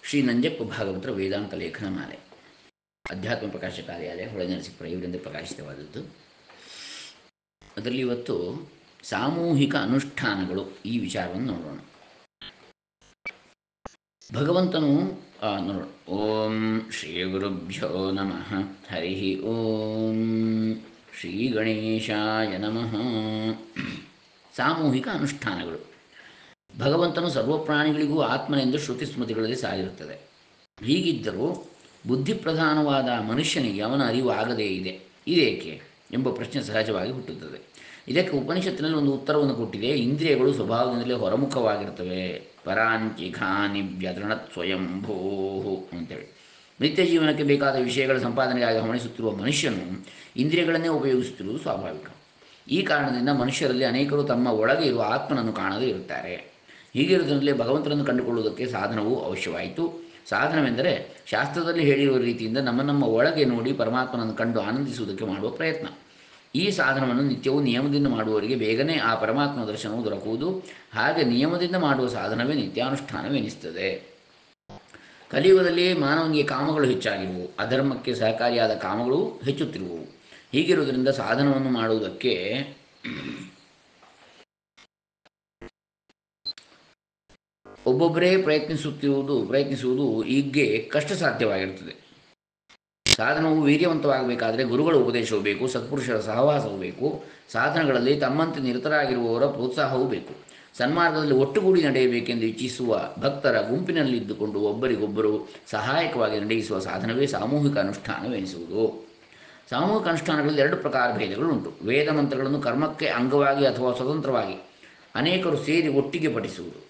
ಶ್ರೀ ನಂಜಪ್ಪ ಭಾಗವತರ ವೇದಾಂತ ಲೇಖನ ಮಾಲೆ ಅಧ್ಯಾತ್ಮ ಪ್ರಕಾಶ ಕಾರ್ಯಾಲಯ ಹೊಳೆನರಸೀಪುರ ಇವರಿಂದ ಪ್ರಕಾಶಿತವಾದದ್ದು ಅದರಲ್ಲಿ ಇವತ್ತು ಸಾಮೂಹಿಕ ಅನುಷ್ಠಾನಗಳು ಈ ವಿಚಾರವನ್ನು ನೋಡೋಣ ಭಗವಂತನು ಆ, ನೋಡೋಣ ಓಂ ಶ್ರೀ ಗುರುಭ್ಯೋ ನಮಃ ಹರಿ ಓಂ ಶ್ರೀ ಗಣೇಶಾಯ ನಮಃ ಸಾಮೂಹಿಕ ಅನುಷ್ಠಾನಗಳು ಭಗವಂತನು ಸರ್ವ ಪ್ರಾಣಿಗಳಿಗೂ ಆತ್ಮನೆಂದು ಶ್ರುತಿ ಸ್ಮೃತಿಗಳಲ್ಲಿ ಸಾಗಿರುತ್ತದೆ ಹೀಗಿದ್ದರೂ ಬುದ್ಧಿಪ್ರಧಾನವಾದ ಮನುಷ್ಯನಿಗೆ ಅವನ ಅರಿವು ಆಗದೇ ಇದೆ ಇದೇಕೆ ಎಂಬ ಪ್ರಶ್ನೆ ಸಹಜವಾಗಿ ಹುಟ್ಟುತ್ತದೆ ಇದಕ್ಕೆ ಉಪನಿಷತ್ತಿನಲ್ಲಿ ಒಂದು ಉತ್ತರವನ್ನು ಕೊಟ್ಟಿದೆ ಇಂದ್ರಿಯಗಳು ಸ್ವಭಾವದಿಂದಲೇ ಹೊರಮುಖವಾಗಿರ್ತವೆ ಪರಾಂಚಿ ಖಾನಿ ವ್ಯದೃಣತ್ ಸ್ವಯಂಭೂ ಅಂತೇಳಿ ನಿತ್ಯ ಜೀವನಕ್ಕೆ ಬೇಕಾದ ವಿಷಯಗಳ ಸಂಪಾದನೆಗಾಗಿ ಹವಣಿಸುತ್ತಿರುವ ಮನುಷ್ಯನು ಇಂದ್ರಿಯಗಳನ್ನೇ ಉಪಯೋಗಿಸುತ್ತಿರುವುದು ಸ್ವಾಭಾವಿಕ ಈ ಕಾರಣದಿಂದ ಮನುಷ್ಯರಲ್ಲಿ ಅನೇಕರು ತಮ್ಮ ಒಳಗೆ ಇರುವ ಆತ್ಮನನ್ನು ಕಾಣದೇ ಇರುತ್ತಾರೆ ಹೀಗಿರುವುದರಿಂದಲೇ ಭಗವಂತನನ್ನು ಕಂಡುಕೊಳ್ಳುವುದಕ್ಕೆ ಸಾಧನವು ಅವಶ್ಯವಾಯಿತು ಸಾಧನವೆಂದರೆ ಶಾಸ್ತ್ರದಲ್ಲಿ ಹೇಳಿರುವ ರೀತಿಯಿಂದ ನಮ್ಮ ನಮ್ಮ ಒಳಗೆ ನೋಡಿ ಪರಮಾತ್ಮನನ್ನು ಕಂಡು ಆನಂದಿಸುವುದಕ್ಕೆ ಮಾಡುವ ಪ್ರಯತ್ನ ಈ ಸಾಧನವನ್ನು ನಿತ್ಯವೂ ನಿಯಮದಿಂದ ಮಾಡುವವರಿಗೆ ಬೇಗನೆ ಆ ಪರಮಾತ್ಮ ದರ್ಶನವು ದೊರಕುವುದು ಹಾಗೆ ನಿಯಮದಿಂದ ಮಾಡುವ ಸಾಧನವೇ ನಿತ್ಯಾನುಷ್ಠಾನವೆನಿಸ್ತದೆ ಕಲಿಯುಗದಲ್ಲಿ ಮಾನವನಿಗೆ ಕಾಮಗಳು ಹೆಚ್ಚಾಗಿರುವು ಅಧರ್ಮಕ್ಕೆ ಸಹಕಾರಿಯಾದ ಕಾಮಗಳು ಹೆಚ್ಚುತ್ತಿರುವವು ಹೀಗಿರುವುದರಿಂದ ಸಾಧನವನ್ನು ಮಾಡುವುದಕ್ಕೆ ಒಬ್ಬೊಬ್ಬರೇ ಪ್ರಯತ್ನಿಸುತ್ತಿರುವುದು ಪ್ರಯತ್ನಿಸುವುದು ಈಗ್ಗೆ ಕಷ್ಟ ಸಾಧ್ಯವಾಗಿರುತ್ತದೆ ಸಾಧನವು ವೀರ್ಯವಂತವಾಗಬೇಕಾದರೆ ಗುರುಗಳ ಉಪದೇಶವೂ ಬೇಕು ಸತ್ಪುರುಷರ ಸಹವಾಸವೂ ಬೇಕು ಸಾಧನಗಳಲ್ಲಿ ತಮ್ಮಂತೆ ನಿರತರಾಗಿರುವವರ ಪ್ರೋತ್ಸಾಹವೂ ಬೇಕು ಸನ್ಮಾರ್ಗದಲ್ಲಿ ಒಟ್ಟುಗೂಡಿ ನಡೆಯಬೇಕೆಂದು ಇಚ್ಛಿಸುವ ಭಕ್ತರ ಗುಂಪಿನಲ್ಲಿದ್ದುಕೊಂಡು ಒಬ್ಬರಿಗೊಬ್ಬರು ಸಹಾಯಕವಾಗಿ ನಡೆಯಿಸುವ ಸಾಧನವೇ ಸಾಮೂಹಿಕ ಅನುಷ್ಠಾನವೆನಿಸುವುದು ಸಾಮೂಹಿಕ ಅನುಷ್ಠಾನಗಳಲ್ಲಿ ಎರಡು ಪ್ರಕಾರ ಭೇದಗಳುಂಟು ವೇದ ಮಂತ್ರಗಳನ್ನು ಕರ್ಮಕ್ಕೆ ಅಂಗವಾಗಿ ಅಥವಾ ಸ್ವತಂತ್ರವಾಗಿ ಅನೇಕರು ಸೇರಿ ಒಟ್ಟಿಗೆ ಪಠಿಸುವುದು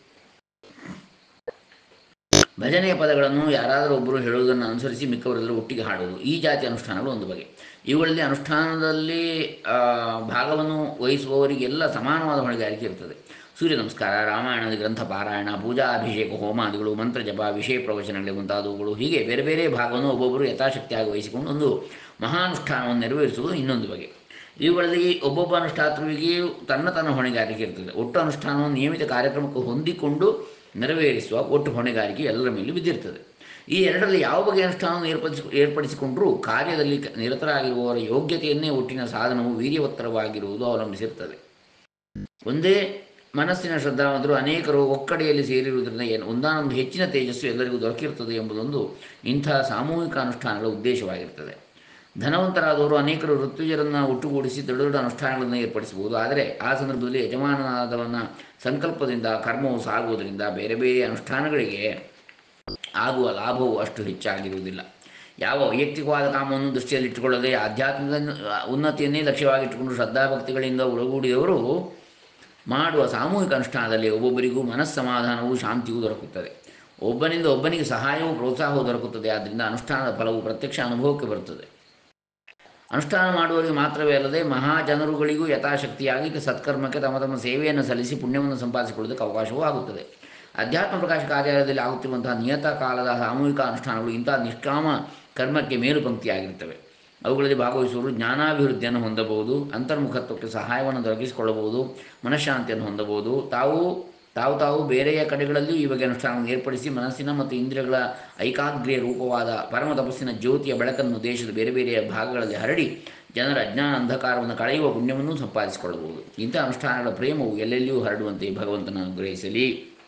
ಭಜನೆಯ ಪದಗಳನ್ನು ಯಾರಾದರೂ ಒಬ್ಬರು ಹೇಳುವುದನ್ನು ಅನುಸರಿಸಿ ಮಿಕ್ಕವರೆಲ್ಲರೂ ಒಟ್ಟಿಗೆ ಹಾಡುವುದು ಈ ಜಾತಿ ಅನುಷ್ಠಾನಗಳು ಒಂದು ಬಗೆ ಇವುಗಳಲ್ಲಿ ಅನುಷ್ಠಾನದಲ್ಲಿ ಆ, ಭಾಗವನ್ನು ವಹಿಸುವವರಿಗೆಲ್ಲ ಸಮಾನವಾದ ಹೊಣೆಗಾರಿಕೆ ಇರುತ್ತದೆ ಸೂರ್ಯ ನಮಸ್ಕಾರ ರಾಮಾಯಣದ ಗ್ರಂಥ ಪಾರಾಯಣ ಪೂಜಾ ಅಭಿಷೇಕ ಹೋಮಾದಿಗಳು ಮಂತ್ರ ಜಪ ವಿಷಯ ಪ್ರವಚನಗಳು ಮುಂತಾದವುಗಳು ಹೀಗೆ ಬೇರೆ ಬೇರೆ ಭಾಗವನ್ನು ಒಬ್ಬೊಬ್ಬರು ಯಥಾಶಕ್ತಿಯಾಗಿ ವಹಿಸಿಕೊಂಡು ಒಂದು ಮಹಾನುಷ್ಠಾನವನ್ನು ನೆರವೇರಿಸುವುದು ಇನ್ನೊಂದು ಬಗೆ ಇವುಗಳಲ್ಲಿ ಒಬ್ಬೊಬ್ಬ ಅನುಷ್ಠಾತೃವಿಗೆಯೂ ತನ್ನ ತನ್ನ ಹೊಣೆಗಾರಿಕೆ ಇರ್ತದೆ ಒಟ್ಟು ಅನುಷ್ಠಾನವನ್ನು ನಿಯಮಿತ ಕಾರ್ಯಕ್ರಮಕ್ಕೆ ಹೊಂದಿಕೊಂಡು ನೆರವೇರಿಸುವ ಒಟ್ಟು ಹೊಣೆಗಾರಿಕೆ ಎಲ್ಲರ ಮೇಲೂ ಬಿದ್ದಿರ್ತದೆ ಈ ಎರಡರಲ್ಲಿ ಯಾವ ಬಗೆಯ ಅನುಷ್ಠಾನವನ್ನು ಏರ್ಪಡಿಸಿ ಏರ್ಪಡಿಸಿಕೊಂಡರೂ ಕಾರ್ಯದಲ್ಲಿ ಕ- ನಿರತರಾಗಿರುವವರ ಯೋಗ್ಯತೆಯನ್ನೇ ಒಟ್ಟಿನ ಸಾಧನವು ವೀರ್ಯವತ್ತರವಾಗಿರುವುದು ಅವಲಂಬಿಸಿರ್ತದೆ ಒಂದೇ ಮನಸ್ಸಿನ ಶ್ರದ್ಧಾವಂತರು ಅನೇಕರು ಒಕ್ಕಡೆಯಲ್ಲಿ ಸೇರಿರುವುದರಿಂದ ಏನು ಒಂದಾನೊಂದು ಹೆಚ್ಚಿನ ತೇಜಸ್ಸು ಎಲ್ಲರಿಗೂ ದೊರಕಿರುತ್ತದೆ ಎಂಬುದೊಂದು ಇಂಥ ಸಾಮೂಹಿಕ ಅನುಷ್ಠಾನಗಳ ಉದ್ದೇಶವಾಗಿರ್ತದೆ ಧನವಂತರಾದವರು ಅನೇಕರು ಋತ್ವಿಜರನ್ನು ಒಟ್ಟುಗೂಡಿಸಿ ದೊಡ್ಡ ದೊಡ್ಡ ಅನುಷ್ಠಾನಗಳನ್ನು ಏರ್ಪಡಿಸಬಹುದು ಆದರೆ ಆ ಸಂದರ್ಭದಲ್ಲಿ ಯಜಮಾನನಾದವನ ಸಂಕಲ್ಪದಿಂದ ಕರ್ಮವು ಸಾಗುವುದರಿಂದ ಬೇರೆ ಬೇರೆ ಅನುಷ್ಠಾನಗಳಿಗೆ ಆಗುವ ಲಾಭವು ಅಷ್ಟು ಹೆಚ್ಚಾಗಿರುವುದಿಲ್ಲ ಯಾವ ವೈಯಕ್ತಿಕವಾದ ಕಾಮವನ್ನು ದೃಷ್ಟಿಯಲ್ಲಿಟ್ಟುಕೊಳ್ಳದೆ ಆಧ್ಯಾತ್ಮಿಕ ಉನ್ನತಿಯನ್ನೇ ಲಕ್ಷ್ಯವಾಗಿಟ್ಟುಕೊಂಡು ಶ್ರದ್ಧಾಭಕ್ತಿಗಳಿಂದ ಒಳಗೂಡಿದವರು ಮಾಡುವ ಸಾಮೂಹಿಕ ಅನುಷ್ಠಾನದಲ್ಲಿ ಒಬ್ಬೊಬ್ಬರಿಗೂ ಮನಸ್ಸಮಾಧಾನವೂ ಶಾಂತಿಯೂ ದೊರಕುತ್ತದೆ ಒಬ್ಬನಿಂದ ಒಬ್ಬನಿಗೆ ಸಹಾಯವೂ ಪ್ರೋತ್ಸಾಹವೂ ದೊರಕುತ್ತದೆ ಆದ್ದರಿಂದ ಅನುಷ್ಠಾನದ ಫಲವು ಪ್ರತ್ಯಕ್ಷ ಅನುಭವಕ್ಕೆ ಬರುತ್ತದೆ ಅನುಷ್ಠಾನ ಮಾಡುವವರಿಗೆ ಮಾತ್ರವೇ ಅಲ್ಲದೆ ಮಹಾಜನರುಗಳಿಗೂ ಯಥಾಶಕ್ತಿಯಾಗಿ ಸತ್ಕರ್ಮಕ್ಕೆ ತಮ್ಮ ತಮ್ಮ ಸೇವೆಯನ್ನು ಸಲ್ಲಿಸಿ ಪುಣ್ಯವನ್ನು ಸಂಪಾದಿಸಿಕೊಳ್ಳುವುದಕ್ಕೆ ಅವಕಾಶವೂ ಆಗುತ್ತದೆ ಅಧ್ಯಾತ್ಮ ಪ್ರಕಾಶ ಕಾರ್ಯಾಲಯದಲ್ಲಿ ಆಗುತ್ತಿರುವಂತಹ ನಿಯತ ಕಾಲದ ಸಾಮೂಹಿಕ ಅನುಷ್ಠಾನಗಳು ಇಂತಹ ನಿಷ್ಕಾಮ ಕರ್ಮಕ್ಕೆ ಮೇಲು ಪಂಕ್ತಿಯಾಗಿರುತ್ತವೆ ಅವುಗಳಲ್ಲಿ ಭಾಗವಹಿಸುವವರು ಜ್ಞಾನಾಭಿವೃದ್ಧಿಯನ್ನು ಹೊಂದಬಹುದು ಅಂತರ್ಮುಖತ್ವಕ್ಕೆ ಸಹಾಯವನ್ನು ದೊರಕಿಸಿಕೊಳ್ಳಬಹುದು ಮನಃಶಾಂತಿಯನ್ನು ಹೊಂದಬಹುದು ತಾವು ತಾವು ತಾವು ಬೇರೆಯ ಕಡೆಗಳಲ್ಲಿಯೂ ಈ ಬಗ್ಗೆ ಅನುಷ್ಠಾನವನ್ನು ಏರ್ಪಡಿಸಿ ಮನಸ್ಸಿನ ಮತ್ತು ಇಂದ್ರಿಯಗಳ ಐಕಾಗ್ರ್ಯ ರೂಪವಾದ ಪರಮ ತಪಸ್ಸಿನ ಜ್ಯೋತಿಯ ಬೆಳಕನ್ನು ದೇಶದ ಬೇರೆ ಬೇರೆಯ ಭಾಗಗಳಲ್ಲಿ ಹರಡಿ ಜನರ ಅಜ್ಞಾನ ಅಂಧಕಾರವನ್ನು ಕಳೆಯುವ ಪುಣ್ಯವನ್ನು ಸಂಪಾದಿಸಿಕೊಳ್ಳಬಹುದು ಇಂಥ ಅನುಷ್ಠಾನಗಳ ಪ್ರೇಮವು ಎಲ್ಲೆಲ್ಲಿಯೂ ಹರಡುವಂತೆ ಭಗವಂತನ ಅನುಗ್ರಹಿಸಲಿ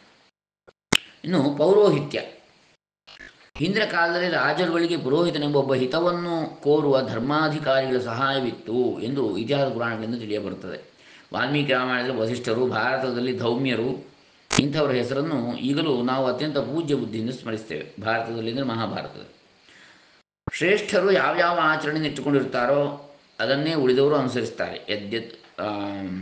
ಇನ್ನು ಪೌರೋಹಿತ್ಯ ಹಿಂದಿನ ಕಾಲದಲ್ಲಿ ರಾಜರುಗಳಿಗೆ ಪುರೋಹಿತನೆಂಬ ಒಬ್ಬ ಹಿತವನ್ನು ಕೋರುವ ಧರ್ಮಾಧಿಕಾರಿಗಳ ಸಹಾಯವಿತ್ತು ಎಂದು ಇತಿಹಾಸ ಪುರಾಣಗಳಿಂದ ತಿಳಿಯಬರುತ್ತದೆ ವಾಲ್ಮೀಕಿ ರಾಮಾಯಣದಲ್ಲಿ ವಸಿಷ್ಠರು ಭಾರತದಲ್ಲಿ ಧೌಮ್ಯರು ಇಂಥವರ ಹೆಸರನ್ನು ಈಗಲೂ ನಾವು ಅತ್ಯಂತ ಪೂಜ್ಯ ಬುದ್ಧಿಯಿಂದ ಸ್ಮರಿಸ್ತೇವೆ ಭಾರತದಲ್ಲಿ ಅಂದರೆ ಮಹಾಭಾರತದಲ್ಲಿ ಶ್ರೇಷ್ಠರು ಯಾವ್ಯಾವ ಆಚರಣೆ ಇಟ್ಟುಕೊಂಡಿರ್ತಾರೋ ಅದನ್ನೇ ಉಳಿದವರು ಅನುಸರಿಸ್ತಾರೆ ಯದ್ಯತ್ ಆಮ್,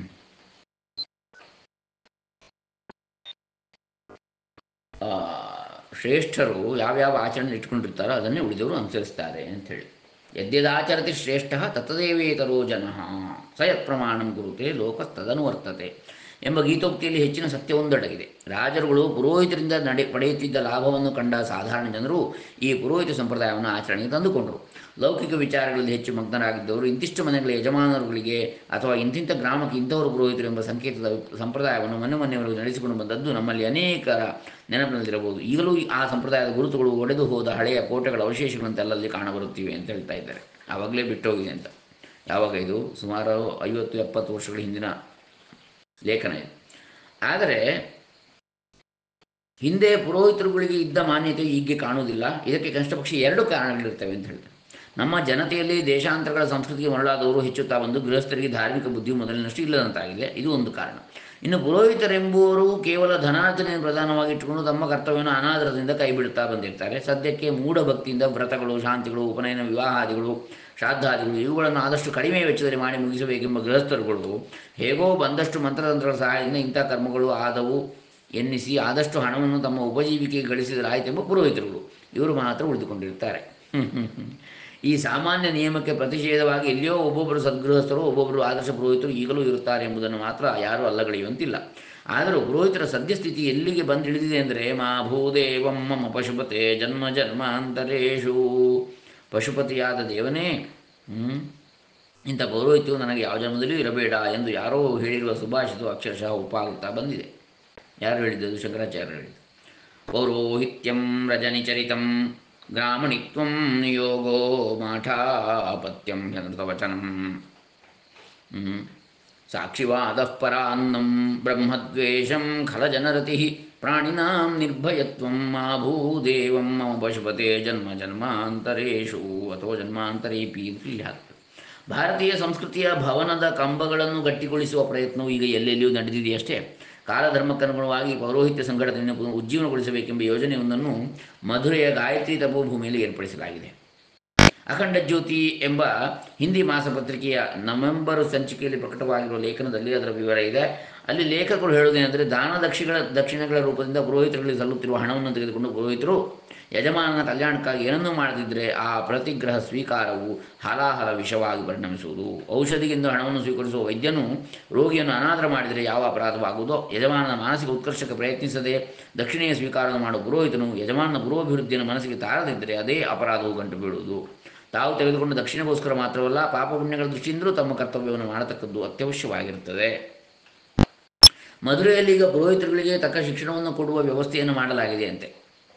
ಆ, ಶ್ರೇಷ್ಠರು ಯಾವ್ಯಾವ ಆಚರಣೆ ಇಟ್ಕೊಂಡಿರ್ತಾರೋ ಅದನ್ನೇ ಉಳಿದವರು ಅನುಸರಿಸ್ತಾರೆ ಅಂಥೇಳಿ ಯದ್ಯದಾಚರತಿ ಶ್ರೇಷ್ಠ ತತ್ತದೇವೇತರೋ ಜನ ಸ ಯತ್ ಪ್ರಮಾಣಂ ಕುರುತೆ ಲೋಕ ತದನುವರ್ತತೆ ಎಂಬ ಗೀತೋಕ್ತಿಯಲ್ಲಿ ಹೆಚ್ಚಿನ ಸತ್ಯವೊಂದಡಗಿದೆ ರಾಜರುಗಳು ಪುರೋಹಿತರಿಂದ ನಡೆ ಪಡೆಯುತ್ತಿದ್ದ ಲಾಭವನ್ನು ಕಂಡ ಸಾಧಾರಣ ಜನರು ಈ ಪುರೋಹಿತ ಸಂಪ್ರದಾಯವನ್ನು ಆಚರಣೆಗೆ ತಂದುಕೊಂಡರು ಲೌಕಿಕ ವಿಚಾರಗಳಲ್ಲಿ ಹೆಚ್ಚು ಮಗ್ನರಾಗಿದ್ದವರು ಇಂತಿಷ್ಟು ಮನೆಗಳ ಯಜಮಾನರುಗಳಿಗೆ ಅಥವಾ ಇಂತಿಂಥ ಗ್ರಾಮಕ್ಕೆ ಇಂಥವರು ಪುರೋಹಿತರು ಎಂಬ ಸಂಕೇತದ ಸಂಪ್ರದಾಯವನ್ನು ಮೊನ್ನೆ ಮೊನ್ನೆವರೆಗೂ ನಡೆಸಿಕೊಂಡು ಬಂದದ್ದು ನಮ್ಮಲ್ಲಿ ಅನೇಕರ ನೆನಪಿನಲ್ಲಿರಬಹುದು ಈಗಲೂ ಆ ಸಂಪ್ರದಾಯದ ಗುರುತುಗಳು ಒಡೆದು ಹೋದ ಹಳೆಯ ಕೋಟೆಗಳ ಅವಶೇಷಗಳಂತೆ ಅಲ್ಲಲ್ಲಿ ಕಾಣಬರುತ್ತಿವೆ ಅಂತ ಹೇಳ್ತಾ ಇದ್ದಾರೆ ಆವಾಗಲೇ ಬಿಟ್ಟೋಗಿದೆ ಅಂತ ಯಾವಾಗ ಇದು ಸುಮಾರು ಐವತ್ತು ಎಪ್ಪತ್ತು ವರ್ಷಗಳ ಹಿಂದಿನ ಲೇಖನ ಇದು ಆದರೆ ಹಿಂದೆ ಪುರೋಹಿತರುಗಳಿಗೆ ಇದ್ದ ಮಾನ್ಯತೆ ಈಗ್ಗೆ ಕಾಣುವುದಿಲ್ಲ ಇದಕ್ಕೆ ಕನಿಷ್ಠ ಪಕ್ಷ ಎರಡು ಕಾರಣಗಳಿರ್ತವೆ ಅಂತ ಹೇಳ್ತಾರೆ ನಮ್ಮ ಜನತೆಯಲ್ಲಿ ದೇಶಾಂತರಗಳ ಸಂಸ್ಕೃತಿಗೆ ಮರಳಾದವರು ಹೆಚ್ಚುತ್ತಾ ಬಂದು ಗೃಹಸ್ಥರಿಗೆ ಧಾರ್ಮಿಕ ಬುದ್ಧಿ ಮೊದಲಿನಷ್ಟು ಇಲ್ಲದಂತಾಗಿದೆ ಇದು ಒಂದು ಕಾರಣ ಇನ್ನು ಪುರೋಹಿತರೆಂಬುವರು ಕೇವಲ ಧನಾರ್ಜನೆಯನ್ನು ಪ್ರಧಾನವಾಗಿ ಇಟ್ಟುಕೊಂಡು ತಮ್ಮ ಕರ್ತವ್ಯವನ್ನು ಅನಾದರದಿಂದ ಕೈಬಿಡುತ್ತಾ ಬಂದಿರ್ತಾರೆ ಸದ್ಯಕ್ಕೆ ಮೂಢಭಕ್ತಿಯಿಂದ ವ್ರತಗಳು ಶಾಂತಿಗಳು ಉಪನಯನ ವಿವಾಹಾದಿಗಳು ಶ್ರಾದ್ದಾದಿಗಳು ಇವುಗಳನ್ನು ಆದಷ್ಟು ಕಡಿಮೆ ವೆಚ್ಚದಲ್ಲಿ ಮಾಡಿ ಮುಗಿಸಬೇಕೆಂಬ ಗೃಹಸ್ಥರುಗಳು ಹೇಗೋ ಬಂದಷ್ಟು ಮಂತ್ರತಂತ್ರಗಳ ಸಹಾಯದಿಂದ ಇಂಥ ಕರ್ಮಗಳು ಆದವು ಎನ್ನಿಸಿ ಆದಷ್ಟು ಹಣವನ್ನು ತಮ್ಮ ಉಪಜೀವಿಕೆಗೆ ಗಳಿಸಿದರಾಯಿತೆಂಬ ಪುರೋಹಿತರುಗಳು ಇವರು ಮಾತ್ರ ಉಳಿದುಕೊಂಡಿರ್ತಾರೆ ಈ ಸಾಮಾನ್ಯ ನಿಯಮಕ್ಕೆ ಪ್ರತಿಷೇಧವಾಗಿ ಎಲ್ಲಿಯೋ ಒಬ್ಬೊಬ್ಬರು ಸದ್ಗೃಹಸ್ಥರು ಒಬ್ಬೊಬ್ಬರು ಆದರ್ಶ ಪುರೋಹಿತರು ಈಗಲೂ ಇರುತ್ತಾರೆ ಎಂಬುದನ್ನು ಮಾತ್ರ ಯಾರೂ ಅಲ್ಲಗಳೆಯುವಂತಿಲ್ಲ ಆದರೂ ಪುರೋಹಿತರ ಸದ್ಯಸ್ಥಿತಿ ಎಲ್ಲಿಗೆ ಬಂದಿಳಿದಿದೆ ಅಂದರೆ ಮಾ ಭೂದೇವಂ ಮಮ ಪಶುಪತೆ ಜನ್ಮ ಜನ್ಮಾಂತರೇಶು ಪಶುಪತಿಯಾದ ದೇವನೇ ಹ್ಮ್? ಇಂಥ ಪೌರೋಹಿತ್ಯವು ನನಗೆ ಯಾವ ಜನ್ಮದಲ್ಲೂ ಇರಬೇಡ ಎಂದು ಯಾರೋ ಹೇಳಿರುವ ಸುಭಾಷಿತ ಅಕ್ಷರಶಃ ಒಪ್ಪಾಗುತ್ತಾ ಬಂದಿದೆ ಯಾರು ಹೇಳಿದ್ದು ಶಂಕರಾಚಾರ್ಯರು ಹೇಳಿದ್ದು ಪೌರೋಹಿತ್ಯಂ ರಜನಿಚರಿತಂ ಗ್ರಾಮಣಿತ್ವಂ ನಿಯೋಗೋ ಮಾಠಾಪತ್ಯಂ ಚಂದ್ರವಚನಂ ಸಾಕ್ಷಿವಾದಃ ಪರಾನ್ನಂ ಬ್ರಹ್ಮದ್ವೇಷಂ ಖಲಜನರತಿ ಪ್ರಾಣಿನಾಂ ನಿರ್ಭಯತ್ವಂ ಮಾ ಭೂದೇವಂ ಮಮ ಪಶುಪತೆ ಜನ್ಮ ಜನ್ಮಾಂತರೇಶು ಅಥವಾ ಜನ್ಮಾಂತರೇಪಿ ಅಂತ ಇಲ್ಲಿ ಹಾಕ್ತಾರೆ ಭಾರತೀಯ ಸಂಸ್ಕೃತಿಯ ಭವನದ ಕಂಬಗಳನ್ನು ಗಟ್ಟಿಗೊಳಿಸುವ ಪ್ರಯತ್ನವು ಈಗ ಎಲ್ಲೆಲ್ಲಿಯೂ ನಡೆದಿದೆಯಷ್ಟೇ ಕಾಲಧರ್ಮಕ್ಕನುಗುಣವಾಗಿ ಪೌರೋಹಿತ್ಯ ಸಂಘಟನೆಯನ್ನು ಪುನಃ ಉಜ್ಜೀವನಗೊಳಿಸಬೇಕೆಂಬ ಯೋಜನೆಯೊಂದನ್ನು ಮಧುರೆಯ ಗಾಯತ್ರಿ ತಪೋಭೂಮಿಯಲ್ಲಿ ಏರ್ಪಡಿಸಲಾಗಿದೆ ಅಖಂಡ ಜ್ಯೋತಿ ಎಂಬ ಹಿಂದಿ ಮಾಸಪತ್ರಿಕೆಯ ನವೆಂಬರ್ ಸಂಚಿಕೆಯಲ್ಲಿ ಪ್ರಕಟವಾಗಿರುವ ಲೇಖನದಲ್ಲಿ ಅದರ ವಿವರ ಇದೆ ಅಲ್ಲಿ ಲೇಖಕರು ಹೇಳುವುದೇನೆಂದರೆ ದಾನ ದಕ್ಷಿಗಳ ದಕ್ಷಿಣಗಳ ರೂಪದಿಂದ ಪುರೋಹಿತರುಗಳಿಗೆ ಸಲ್ಲುತ್ತಿರುವ ಹಣವನ್ನು ತೆಗೆದುಕೊಂಡು ಪುರೋಹಿತರು ಯಜಮಾನನ ಕಲ್ಯಾಣಕ್ಕಾಗಿ ಏನನ್ನೂ ಮಾಡದಿದ್ದರೆ ಆ ಪ್ರತಿಗ್ರಹ ಸ್ವೀಕಾರವು ಹಲಾಹಲ ವಿಷವಾಗಿ ಪರಿಣಮಿಸುವುದು ಔಷಧಿಗೆಂದು ಹಣವನ್ನು ಸ್ವೀಕರಿಸುವ ವೈದ್ಯನು ರೋಗಿಯನ್ನು ಅನಾದರ ಮಾಡಿದರೆ ಯಾವ ಅಪರಾಧವಾಗುವುದೋ ಯಜಮಾನನ ಮಾನಸಿಕ ಉತ್ಕರ್ಷಕ್ಕೆ ಪ್ರಯತ್ನಿಸದೆ ದಕ್ಷಿಣೆಯ ಸ್ವೀಕಾರವನ್ನು ಮಾಡುವ ಪುರೋಹಿತನು ಯಜಮಾನನ ಪುರೋಭಿವೃದ್ಧಿಯನ್ನು ಮನಸ್ಸಿಗೆ ತಾರದಿದ್ದರೆ ಅದೇ ಅಪರಾಧವು ಗಂಟು ಬೀಳುವುದು ತಾವು ತೆಗೆದುಕೊಂಡ ದಕ್ಷಿಣಗೋಸ್ಕರ ಮಾತ್ರವಲ್ಲ ಪಾಪ ಪುಣ್ಯಗಳ ದೃಷ್ಟಿಯಿಂದಲೂ ತಮ್ಮ ಕರ್ತವ್ಯವನ್ನು ಮಾಡತಕ್ಕದ್ದು ಅತ್ಯವಶ್ಯವಾಗಿರುತ್ತದೆ ಮಧುರೆಯಲ್ಲಿ ಈಗ ಪುರೋಹಿತರುಗಳಿಗೆ ತಕ್ಕ ಶಿಕ್ಷಣವನ್ನು ಕೊಡುವ ವ್ಯವಸ್ಥೆಯನ್ನು ಮಾಡಲಾಗಿದೆ ಅಂತೆ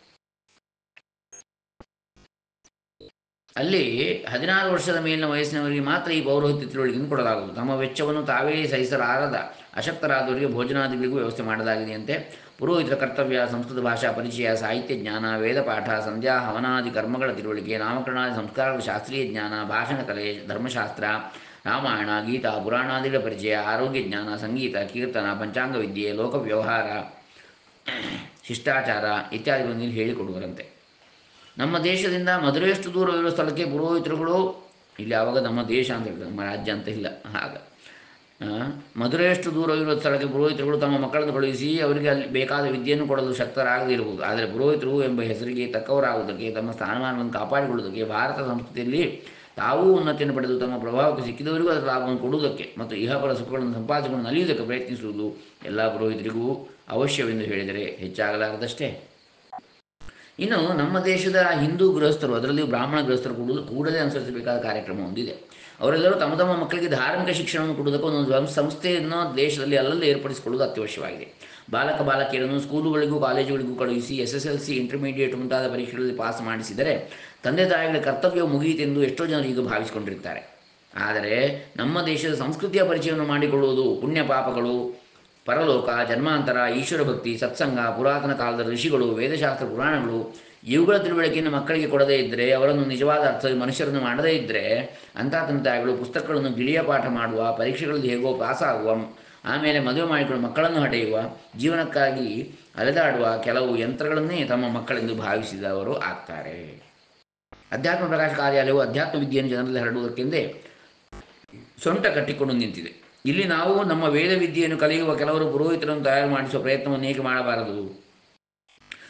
ಅಲ್ಲಿ ಹದಿನಾರು ವರ್ಷದ ಮೇಲಿನ ವಯಸ್ಸಿನವರಿಗೆ ಮಾತ್ರ ಈ ಪೌರೋಹಿತ್ಯ ತಿಳುವಳಿಕೆಯನ್ನು ಕೊಡಲಾಗುವುದು ತಮ್ಮ ವೆಚ್ಚವನ್ನು ತಾವೇ ಸಹಿಸಲಾರದ ಅಶಕ್ತರಾದವರಿಗೆ ಭೋಜನಾದಿಗಳಿಗೂ ವ್ಯವಸ್ಥೆ ಮಾಡಲಾಗಿದೆಯಂತೆ ಪುರೋಹಿತರ ಕರ್ತವ್ಯ ಸಂಸ್ಕೃತ ಭಾಷಾ ಪರಿಚಯ ಸಾಹಿತ್ಯ ಜ್ಞಾನ ವೇದ ಪಾಠ ಸಂಧ್ಯಾ ಹವನಾದಿ ಕರ್ಮಗಳ ತಿಳುವಳಿಕೆ ನಾಮಕರಣಾದಿ ಸಂಸ್ಕಾರಗಳ ಶಾಸ್ತ್ರೀಯ ಜ್ಞಾನ ಭಾಷಣ ಕಲೆ ಧರ್ಮಶಾಸ್ತ್ರ ರಾಮಾಯಣ ಗೀತಾ ಪುರಾಣಾದಿಗಳ ಪರಿಚಯ ಆರೋಗ್ಯ ಜ್ಞಾನ ಸಂಗೀತ ಕೀರ್ತನ ಪಂಚಾಂಗ ವಿದ್ಯೆ ಲೋಕ ವ್ಯವಹಾರ ಶಿಷ್ಟಾಚಾರ ಇತ್ಯಾದಿಗಳನ್ನು ಇಲ್ಲಿ ಹೇಳಿಕೊಡುವರಂತೆ ನಮ್ಮ ದೇಶದಿಂದ ಮದುವೆಯಷ್ಟು ದೂರವಿರುವ ಸ್ಥಳಕ್ಕೆ ಪುರೋಹಿತರುಗಳು ಇಲ್ಲಿ ಆವಾಗ ನಮ್ಮ ದೇಶ ಅಂತ ಹೇಳ್ತಾರೆ ನಮ್ಮ ರಾಜ್ಯ ಅಂತ ಇಲ್ಲ ಆಗ ಆ, ಮದುವೆಯಷ್ಟು ದೂರವಿರುವ ಸ್ಥಳಕ್ಕೆ ಪುರೋಹಿತರುಗಳು ತಮ್ಮ ಮಕ್ಕಳನ್ನು ಕಳುಹಿಸಿ ಅವರಿಗೆ ಅಲ್ಲಿ ಬೇಕಾದ ವಿದ್ಯೆಯನ್ನು ಕೊಡಲು ಶಕ್ತರಾಗದೇ ಇರಬಹುದು ಆದರೆ ಪುರೋಹಿತರು ಎಂಬ ಹೆಸರಿಗೆ ತಕ್ಕವರಾಗುವುದಕ್ಕೆ ತಮ್ಮ ಸ್ಥಾನಮಾನವನ್ನು ಕಾಪಾಡಿಕೊಳ್ಳುವುದಕ್ಕೆ ಭಾರತ ಸಂಸ್ಕೃತಿಯಲ್ಲಿ ತಾವೂ ಉನ್ನತಿಯನ್ನು ಪಡೆದು ತಮ್ಮ ಪ್ರಭಾವಕ್ಕೆ ಸಿಕ್ಕಿದವರಿಗೂ ಅದರ ಲಾಭವನ್ನು ಕೊಡುವುದಕ್ಕೆ ಮತ್ತು ಇಹಪರ ಸುಖಗಳನ್ನು ಸಂಪಾದಿಸಿಕೊಂಡು ನಲಿಯುವುದಕ್ಕೆ ಪ್ರಯತ್ನಿಸುವುದು ಎಲ್ಲ ಪುರೋಹಿತರಿಗೂ ಅವಶ್ಯವೆಂದು ಹೇಳಿದರೆ ಹೆಚ್ಚಾಗಲಾರದಷ್ಟೇ ಇನ್ನು ನಮ್ಮ ದೇಶದ ಹಿಂದೂ ಗೃಹಸ್ಥರು ಅದರಲ್ಲಿಯೂ ಬ್ರಾಹ್ಮಣ ಗೃಹಸ್ಥರು ಕೂಡ ಕೂಡಲೇ ಅನುಸರಿಸಬೇಕಾದ ಕಾರ್ಯಕ್ರಮ ಒಂದಿದೆ ಅವರೆಲ್ಲರೂ ತಮ್ಮ ತಮ್ಮ ಮಕ್ಕಳಿಗೆ ಧಾರ್ಮಿಕ ಶಿಕ್ಷಣವನ್ನು ಕೊಡುವುದಕ್ಕೆ ಒಂದೊಂದು ಸಂಸ್- ಸಂಸ್ಥೆಯನ್ನು ದೇಶದಲ್ಲಿ ಅಲ್ಲಲ್ಲಿ ಏರ್ಪಡಿಸಿಕೊಳ್ಳುವುದು ಅತ್ಯವಶ್ಯವಾಗಿದೆ ಬಾಲಕ ಬಾಲಕಿಯರನ್ನು ಸ್ಕೂಲುಗಳಿಗೂ ಕಾಲೇಜುಗಳಿಗೂ ಕಳುಹಿಸಿ S S L C intermediate ಮುಂತಾದ ಪರೀಕ್ಷೆಗಳಲ್ಲಿ ಪಾಸ್ ಮಾಡಿಸಿದರೆ ತಂದೆ ತಾಯಿಗಳ ಕರ್ತವ್ಯ ಮುಗಿಯಿತೆಂದು ಎಷ್ಟೋ ಜನರು ಈಗ ಭಾವಿಸಿಕೊಂಡಿರ್ತಾರೆ ಆದರೆ ನಮ್ಮ ದೇಶದ ಸಂಸ್ಕೃತಿಯ ಪರಿಚಯವನ್ನು ಮಾಡಿಕೊಳ್ಳುವುದು ಪುಣ್ಯ ಪಾಪಗಳು ಪರಲೋಕ ಜನ್ಮಾಂತರ ಈಶ್ವರ ಭಕ್ತಿ ಸತ್ಸಂಗ ಪುರಾತನ ಕಾಲದ ಋಷಿಗಳು ವೇದಶಾಸ್ತ್ರ ಪುರಾಣಗಳು ಇವುಗಳ ತಿಳುವಳಿಕೆಯನ್ನು ಮಕ್ಕಳಿಗೆ ಕೊಡದೇ ಇದ್ದರೆ ಅವರನ್ನು ನಿಜವಾದ ಅರ್ಥದಲ್ಲಿ ಮನುಷ್ಯರನ್ನು ಮಾಡದೇ ಇದ್ದರೆ ಅಂಥ ತಂದೆ ತಾಯಿಗಳು ಪುಸ್ತಕಗಳನ್ನು ಗಿಳಿಯ ಪಾಠ ಮಾಡುವ ಪರೀಕ್ಷೆಗಳಲ್ಲಿ ಹೇಗೋ ಪಾಸಾಗುವ ಆಮೇಲೆ ಮದುವೆ ಮಾಡಿಕೊಂಡು ಮಕ್ಕಳನ್ನು ಹಡೆಯುವ ಜೀವನಕ್ಕಾಗಿ ಅಲೆದಾಡುವ ಕೆಲವು ಯಂತ್ರಗಳನ್ನೇ ತಮ್ಮ ಮಕ್ಕಳೆಂದು ಭಾವಿಸಿದವರು ಆಗ್ತಾರೆ ಅಧ್ಯಾತ್ಮ ಪ್ರಕಾಶ ಕಾರ್ಯಾಲಯವು ಅಧ್ಯಾತ್ಮ ವಿದ್ಯೆಯನ್ನು ಜನರಲ್ಲಿ ಹರಡುವುದಕ್ಕೆಂದೇ ಸೊಂಟ ಕಟ್ಟಿಕೊಂಡು ನಿಂತಿದೆ ಇಲ್ಲಿ ನಾವು ನಮ್ಮ ವೇದ ವಿದ್ಯೆಯನ್ನು ಕಲಿಯುವ ಕೆಲವರು ಪುರೋಹಿತರನ್ನು ತಯಾರು ಮಾಡಿಸುವ ಪ್ರಯತ್ನವನ್ನು ಏಕೆ ಮಾಡಬಾರದು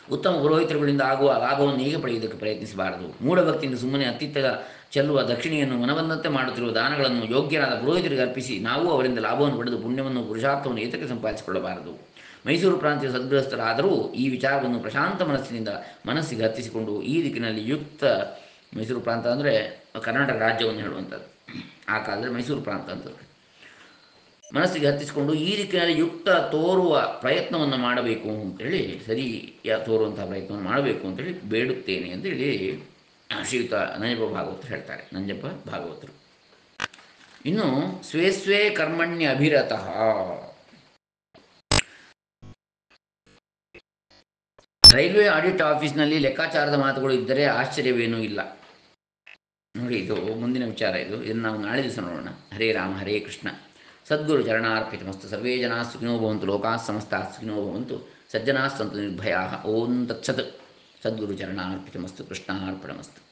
ಉತ್ತಮ ಪುರೋಹಿತರುಗಳಿಂದ ಆಗುವ ಲಾಭವನ್ನು ಈಗ ಪಡೆಯುವುದಕ್ಕೆ ಪ್ರಯತ್ನಿಸಬಾರದು ಮೂಢಭಕ್ತಿಯಿಂದ ಸುಮ್ಮನೆ ಅತ್ತಿತ್ತ ಚೆಲ್ಲುವ ದಕ್ಷಿಣೆಯನ್ನು ಮನಬಂದಂತೆ ಮಾಡುತ್ತಿರುವ ದಾನಗಳನ್ನು ಯೋಗ್ಯರಾದ ಪುರೋಹಿತರಿಗೆ ಅರ್ಪಿಸಿ ನಾವು ಅವರಿಂದ ಲಾಭವನ್ನು ಪಡೆದು ಪುಣ್ಯವನ್ನು ಪುರುಷಾರ್ಥವನ್ನು ಏತಕ್ಕೆ ಸಂಪಾದಿಸಿಕೊಳ್ಳಬಾರದು ಮೈಸೂರು ಪ್ರಾಂತ್ಯ ಸದ್ಗೃಹಸ್ಥರಾದರೂ ಈ ವಿಚಾರವನ್ನು ಪ್ರಶಾಂತ ಮನಸ್ಸಿನಿಂದ ಮನಸ್ಸಿಗೆ ಹತ್ತಿಸಿಕೊಂಡು ಈ ದಿಕ್ಕಿನಲ್ಲಿ ಯುಕ್ತ ಮೈಸೂರು ಪ್ರಾಂತ ಅಂದರೆ ಕರ್ನಾಟಕ ರಾಜ್ಯವನ್ನು ಹೇಳುವಂಥದ್ದು ಆ ಕಾಲದಲ್ಲಿ ಮೈಸೂರು ಪ್ರಾಂತ ಅಂತ ಮನಸ್ಸಿಗೆ ಹತ್ತಿಸಿಕೊಂಡು ಈ ದಿಕ್ಕಿನಲ್ಲಿ ಯುಕ್ತ ತೋರುವ ಪ್ರಯತ್ನವನ್ನು ಮಾಡಬೇಕು ಅಂತೇಳಿ ಸರಿ ಯಾ ತೋರುವಂತಹ ಪ್ರಯತ್ನವನ್ನು ಮಾಡಬೇಕು ಅಂತೇಳಿ ಬೇಡುತ್ತೇನೆ ಅಂತೇಳಿ ಆ, ಶ್ರೀಯುತ ನಂಜಪ್ಪ ಭಾಗವತರು ಹೇಳ್ತಾರೆ ನಂಜಪ್ಪ ಭಾಗವತರು ಇನ್ನು ಸ್ವೇ ಸ್ವೇ ಕರ್ಮಣ್ಯ ಅಭಿರತಃ ರೈಲ್ವೆ ಆಡಿಟ್ ಆಫೀಸ್ನಲ್ಲಿ ಲೆಕ್ಕಾಚಾರದ ಮಾತುಗಳು ಇದ್ದರೆ ಆಶ್ಚರ್ಯವೇನೂ ಇಲ್ಲ ನೋಡಿ ಇದು ಮುಂದಿನ ವಿಚಾರ ಇದು ಇದನ್ನು ನಾವು ನಾಳೆ ದಿವಸ ನೋಡೋಣ ಹರೇ ರಾಮ ಹರೇ ಕೃಷ್ಣ ಸದ್ಗುರು ಚರಣಾರ್ಪಿತಮಸ್ತು ಸರ್ವೇ ಜನಾ ಸುಖಿನೋ ಭವಂತು ಲೋಕಾ ಸಮಸ್ತಾ ಸುಖಿನೋ ಭವಂತು ಸಜ್ಜನಾ ಸಂತು ನಿರ್ಭಯಾ ಓಂ ತತ್ಸತ್ ಸದ್ಗುರು ಚರಣಾರ್ಪಿತಮಸ್ತು ಕೃಷ್ಣಾರ್ಪಣಮಸ್ತು